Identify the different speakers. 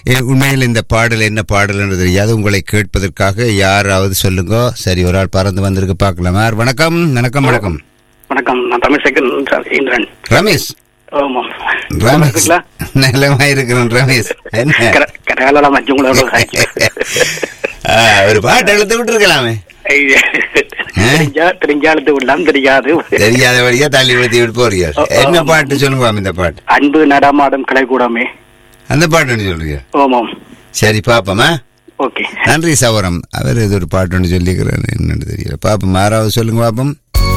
Speaker 1: ஏ, உண்மையில் இந்த பாடல் என்ன பாடல் என்று தெரியாது உங்களை கேட்பதற்காக யாராவது சொல்லுங்க சரி ஒரு ஆள் பறந்து வந்திருக்கு பார்க்கலாமா வணக்கம் வணக்கம் வணக்கம்
Speaker 2: வணக்கம் நான் தமிழ்சேகன் சார் இந்திரன்
Speaker 1: ரமேஷ்
Speaker 2: ஆமாம்
Speaker 1: ரமேஷ்
Speaker 2: இருக்குங்களா
Speaker 1: நலமா இருக்கிறேன் ரமேஷ் என்ன
Speaker 2: கரையாளலாம் மஞ்சு உங்களோட
Speaker 1: ஆ, ஒரு பாட்டு எழுத்து விட்டுருக்கலாமே
Speaker 2: தெரிஞ்சா தெரிஞ்சா எழுத்து விடலாம் தெரியாது
Speaker 1: தெரியாத வழியா தள்ளி ஊத்தி விட்டு போறியா என்ன பாட்டு சொல்லுங்க மாமி, இந்த பாட்டு
Speaker 2: அன்பு நடமாடும் கலைக்கூடமே
Speaker 1: அந்த பாட்டு ஒன்று சொல்றீங்க
Speaker 2: ஆமாம்
Speaker 1: சரி பாப்போமா
Speaker 2: ஓகே
Speaker 1: நன்றி சவரம் அவர் ஏதோ ஒரு பாட்டு ஒன்று சொல்லிக்கிறாரு என்னன்னு தெரியல பாப்போம் யாராவது சொல்லுங்க பாப்போம்